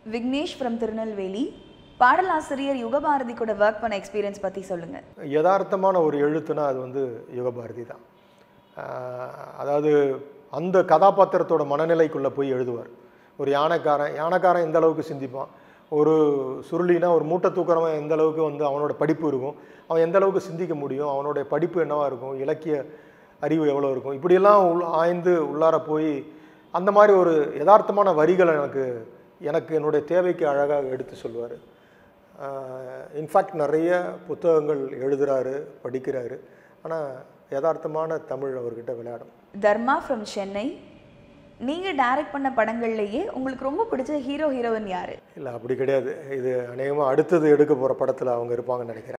Vignesh from Tirunelveli பாடலாசிரியர் யுகபாரதி கூட work பண்ண எக்ஸ்பீரியன்ஸ் பற்றி சொல்லுங்கள் யதார்த்தமான ஒரு எழுத்துனா அது வந்து யுகபாரதி தான் ஆஹ் அதாவது அந்த கதாபாத்திரத்தோட மனநிலைக்குள்ளே போய் எழுதுவார் ஒரு யானைக்காரன் யானைக்காரன் எந்த அளவுக்கு சிந்திப்பான் ஒரு சுருளினா ஒரு மூட்டை தூக்குறவன் எந்த அளவுக்கு வந்து அவனோட படிப்பு இருக்கும் அவன் எந்த அளவுக்கு சிந்திக்க முடியும் அவனுடைய படிப்பு என்னவா இருக்கும் இலக்கிய அறிவு எவ்வளோ இருக்கும் இப்படியெல்லாம் உள் ஆய்ந்து உள்ளார போய் அந்த மாதிரி ஒரு யதார்த்தமான வரிகளை எனக்கு எனக்கு என்னுடைய தேவைக்கு அழகாக எடுத்து சொல்லுவார் இன்ஃபேக்ட் நிறைய புத்தகங்கள் எழுதுகிறாரு படிக்கிறாரு ஆனால் யதார்த்தமான தமிழ் அவர்கிட்ட விளையாடும் தர்மா ஃப்ரம் சென்னை நீங்கள் டைரக்ட் பண்ண படங்கள்லேயே உங்களுக்கு ரொம்ப பிடிச்ச ஹீரோ ஹீரோயின் யார் இல்லை அப்படி கிடையாது இது அநேகமாக அடுத்தது எடுக்க போகிற படத்தில் அவங்க இருப்பாங்கன்னு நினைக்கிறேன்